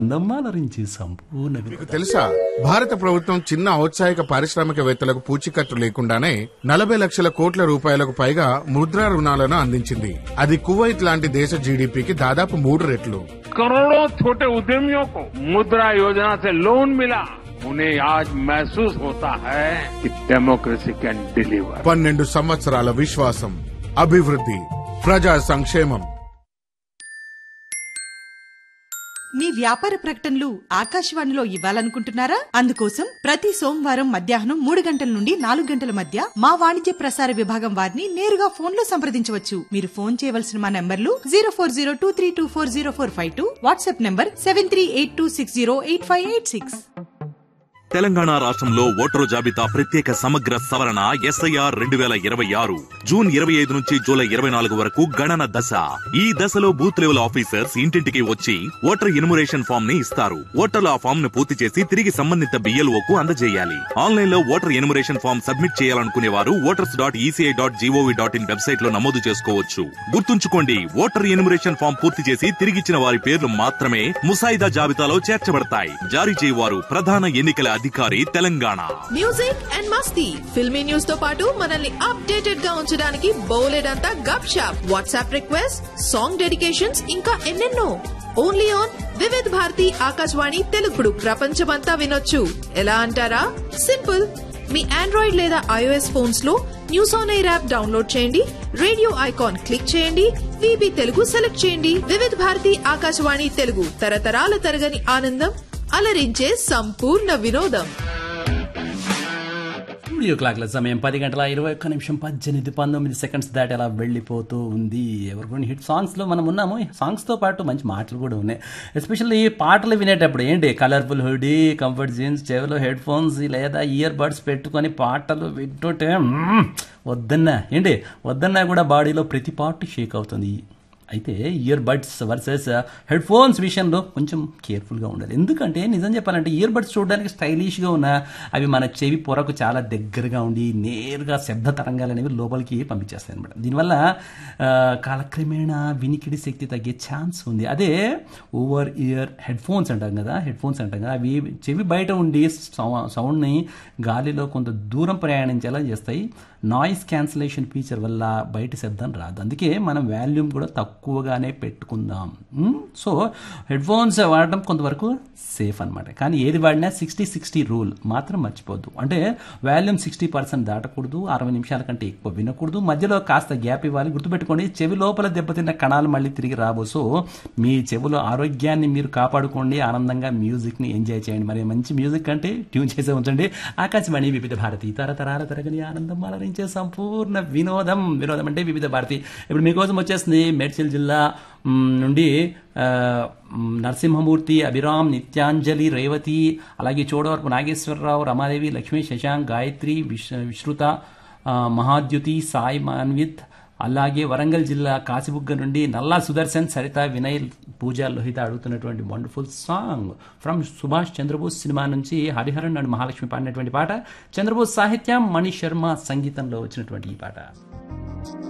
నమ్మాలరించి సంపూర్ణ మీకు తెలుసా భారత ప్రభుత్వం చిన్న ఔత్సాహిక పారిశ్రామికవేత్తలకు పూచీకత్తు లేకుండానే నలభై లక్షల కోట్ల రూపాయలకు పైగా ముద్రా రుణాలను అందించింది అది కువైట్ లాంటి దేశ జీడీపీకి దాదాపు మూడు రెట్లు करोड़ों छोटे उद्यमियों को मुद्रा योजना से लोन मिला उन्हें आज महसूस होता है कि डेमोक्रेसी कैन डिलीवर పన్నెండు సంవత్సరాల విశ్వాసం అభివృద్ధి ప్రజా సంక్షేమం మీ వ్యాపార ప్రకటనలు ఆకాశవాణిలో ఇవ్వాలనుకుంటున్నారా అందుకోసం ప్రతి సోమవారం మధ్యాహ్నం మూడు గంటల నుండి నాలుగు గంటల మధ్య మా వాణిజ్య ప్రసార విభాగం వారిని నేరుగా ఫోన్ లో సంప్రదించవచ్చు మీరు ఫోన్ చేయవలసిన మా నంబర్లు zero four zero two three two four zero four five two WhatsApp number seven three eight two six zero eight five eight six Telangana రాష్ట్రంలో ఓటరు జాబితా ప్రత్యేక సమగ్ర సవరణ ఎస్ఐఆర్ రెండు వేల ఇరవై ఆరు జూన్ ఇరవై ఐదు నుంచి జూలై ఇరవై నాలుగు వరకు గణన దశ ఈ దశలో బూత్ లెవెల్ ఆఫీసర్స్ ఇంటింటికి వచ్చి ఓటర్ ఎన్యుమరేషన్ ఫామ్ ని ఇస్తారు ఓటర్లు ఆ ఫామ్ ను పూర్తి చేసి తిరిగి సంబంధిత బిఎల్ఓ కు అందజేయాలి ఆన్లైన్ లో ఓటర్ ఎన్యుమరేషన్ ఫామ్ సబ్మిట్ చేయాలనుకునే వారు voters dot ECI dot GOV dot in website లో నమోదు చేసుకోవచ్చు గుర్తుంచుకోండి ఓటర్ ఎన్యుమరేషన్ ఫామ్ పూర్తి చేసి తిరిగిచ్చిన వారి పేర్లు మాత్రమే ముసాయిదా జాబితాలో చేర్చబడతాయి జారీ చేయవారు ప్రధాన ఎన్నికల అధికారి తెలంగాణ మ్యూజిక్ అండ్ మస్తీ ఫిల్మీ న్యూస్ తో పాటు మనల్ని అప్డేటెడ్ గా ఉంచడానికి బోలెడంతా Gupshup WhatsApp request song dedications ఇంకా ఎన్నెన్నో ఓన్లీ ఆన్ వివిధ్ భారతి ఆకాశవాణి తెలుగుడు ప్రపంచమంతా వినొచ్చు ఎలా అంటారా సింపుల్ మీ ఆండ్రాయిడ్ లేదా ఐఓఎస్ ఫోన్స్ లో news on air app download చేయండి రేడియో ఐకాన్ క్లిక్ చేయండి విబి తెలుగు సెలెక్ట్ చేయండి వివిధ భారతి ఆకాశవాణి తెలుగు తరతరాల తరగని ఆనందం అలరించే సంపూర్ణ వినోదం స్టూడియో క్లాక్ల సమయం పది గంటల ఇరవై ఒక్క నిమిషం పద్దెనిమిది పంతొమ్మిది సెకండ్స్ దాటి అలా వెళ్ళిపోతూ ఉంది ఎవరికొని హిట్ సాంగ్స్లో మనం ఉన్నాము సాంగ్స్తో పాటు మంచి మాటలు కూడా ఉన్నాయి ఎస్పెషల్లీ ఈ పాటలు వినేటప్పుడు ఏంటి కలర్ఫుల్ హుడీ కంఫర్ట్ జీన్స్ చెవిలో హెడ్ ఫోన్స్ లేదా ఇయర్ బడ్స్ పెట్టుకొని పాటలు వింటుంటే మ్మ్, వద్దన్నా ఏంటి వద్దన్నా కూడా బాడీలో ప్రతి పార్ట్ షేక్ అవుతుంది అయితే earbuds versus headphones విషయంలో కొంచెం కేర్ఫుల్గా ఉండాలి ఎందుకంటే నిజం చెప్పాలంటే ఇయర్ బడ్స్ చూడడానికి స్టైలిష్గా ఉన్న అవి మన చెవి పొరకు చాలా దగ్గరగా ఉండి నేరుగా శబ్ద తరంగాలు అనేవి లోపలికి పంపించేస్తాయి అనమాట దీనివల్ల ఆ, కాలక్రమేణా వినికిడి శక్తి తగ్గే ఛాన్స్ ఉంది అదే ఓవర్ ఇయర్ హెడ్ ఫోన్స్ అంటాం కదా హెడ్ ఫోన్స్ అంటాం కదా అవి చెవి బయట ఉండి సౌ- సౌండ్ని గాలిలో కొంత దూరం ప్రయాణించేలా చేస్తాయి నాయిస్ క్యాన్సిలేషన్ ఫీచర్ వల్ల బయట శబ్దం రాదు అందుకే మనం వాల్యూమ్ కూడా తక్కువగానే పెట్టుకుందాం మ్? సో హెడ్ ఫోన్స్ వాడడం కొంతవరకు సేఫ్ అనమాట కానీ ఏది వాడినా సిక్స్టీ సిక్స్టీ రూల్ మాత్రం మర్చిపోద్దు అంటే వాల్యూమ్ సిక్స్టీ పర్సెంట్ దాటకూడదు అరవై నిమిషాల కంటే ఎక్కువ వినకూడదు మధ్యలో కాస్త గ్యాప్ ఇవ్వాలి గుర్తుపెట్టుకోండి చెవి లోపల దెబ్బతిన్న కణాలు మళ్ళీ తిరిగి రాబో సో మీ చెవులో ఆరోగ్యాన్ని మీరు కాపాడుకోండి ఆనందంగా మ్యూజిక్ని ఎంజాయ్ చేయండి మరి మంచి మ్యూజిక్ అంటే ట్యూన్ చేసే ఉంచండి ఆకాశవాణి వివిధ భారతి తరతరాల తరగని ఆనందం అలరించే సంపూర్ణ వినోదం వినోదం అంటే వివిధ భారతి ఇప్పుడు మీకోసం వచ్చేస్తుంది మేడ్చల్ జిల్లా మ్, నుండి ఆ, మ్, నరసింహమూర్తి అభిరామ్ నిత్యాంజలి రేవతి అలాగే చోడవరపు నాగేశ్వరరావు రమాదేవి లక్ష్మీ శశాంక్ గాయత్రి విశ్ విశ్రుత ఆ, మహాద్యుతి సాయి మాన్విత్ అలాగే వరంగల్ జిల్లా కాసిబుగ్గ నుండి నల్లా సుదర్శన్ సరిత వినయ్ పూజ లోహిత అడుగుతున్నటువంటి wonderful song from Subhash Chandrabose cinema నుంచి హరిహరన్ అండ్ మహాలక్ష్మి పాడినటువంటి పాట చంద్రబోస్ సాహిత్యం మణి శర్మ సంగీతంలో వచ్చినటువంటి ఈ పాట